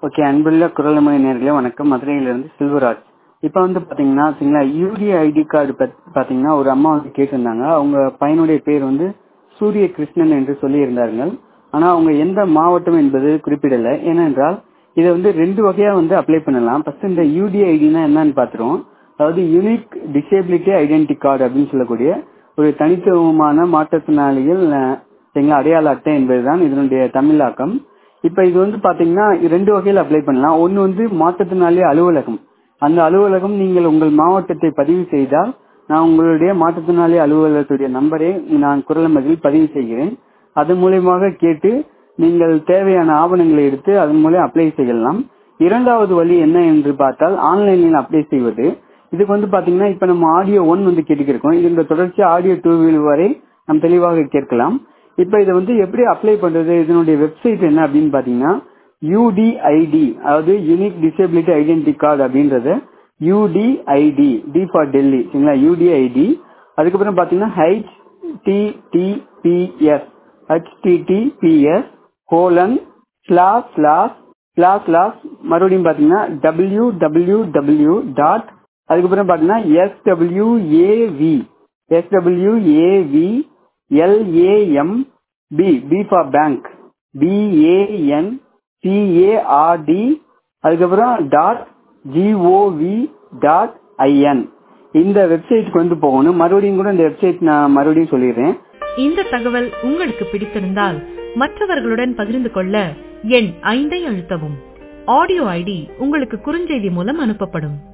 okay அன்புள்ள குரலமொழி நேர்களே வணக்கம் மதுரையிலிருந்து செல்வராஜ் இப்போ வந்து பாத்தீங்கன்னா சரிங்களா யூடி ஐடி கார்டு பாத்தீங்கன்னா ஒரு அம்மா வந்து கேட்டிருந்தாங்க அவங்க பையனுடைய பேர் வந்து சூரிய கிருஷ்ணன் என்று சொல்லி இருந்தார்கள் ஆனா அவங்க எந்த மாவட்டம் என்பது குறிப்பிடல ஏனென்றால் இதை வந்து ரெண்டு வகையா வந்து அப்ளை பண்ணலாம் ஃபர்ஸ்ட் இந்த யூடி ஐடினா என்னன்னு பாத்துருவோம் அதாவது யூனிக் டிசேபிலிட்டி ஐடென்டி கார்டு அப்படின்னு சொல்லக்கூடிய ஒரு தனித்துவமான மாற்றுத்திறனாளிகள் அஹ், சரிங்களா அடையாள அட்டை என்பதுதான் இதனுடைய தமிழாக்கம் இப்ப இது வந்து பாத்தீங்கன்னா ரெண்டு வகையில அப்ளை பண்ணலாம் ஒன்னு வந்து மாற்றுத்திறனாளி அலுவலகம் அந்த அலுவலகம் நீங்கள் உங்கள் மாவட்டத்தை பதிவு செய்தால் நான் உங்களுடைய மாற்றுத்திறனாளி அலுவலகத்துடைய நம்பரை நான் குரல் மதில் பதிவு செய்கிறேன் அது மூலியமாக கேட்டு நீங்கள் தேவையான ஆவணங்களை எடுத்து அதன் மூலம் அப்ளை செய்யலாம் இரண்டாவது வழி என்ன என்று பார்த்தால் ஆன்லைனில் அப்ளை செய்வது இதுக்கு வந்து பாத்தீங்கன்னா இப்ப நம்ம ஆடியோ ஒன் வந்து கேட்டுக்கிருக்கோம் இது இந்த தொடர்ச்சி ஆடியோ டூ வரை நாம் தெளிவாக கேட்கலாம் இப்ப இதை வந்து எப்படி அப்ளை பண்றது இதனுடைய வெப்சைட் என்ன அப்படின்னு பாத்தீங்கன்னா யூடிஐடி அதாவது யூனிக் டிசபிலிட்டி ஐடென்டி கார்டு அப்படின்றது யூடிஐடி டி ஃபார் டெல்லி சரிங்களா யூடிஐடி அதுக்கப்புறம் பாத்தீங்கன்னா H TTPS HTTPS colon slash slash slash slash மறுபடியும் பாத்தீங்கன்னா டபிள்யூ டபிள்யூ டபிள்யூ டாட் அதுக்கப்புறம் பாத்தீங்கன்னா SWAV SWAV LAM B B for bank BAN CARD அதுக்கப்புறம் டாட் ஜிஓவி டாட் ஐஎன் இந்த வெப்சைட்டுக்கு வந்து போகணும் மறுபடியும் கூட இந்த வெப்சைட் நான் மறுபடியும் சொல்லிடுறேன் இந்த தகவல் உங்களுக்கு பிடித்திருந்தால் மற்றவர்களுடன் பகிர்ந்து கொள்ள எண் ஐந்தை அழுத்தவும் ஆடியோ ஐடி உங்களுக்கு குறுஞ்செய்தி மூலம் அனுப்பப்படும்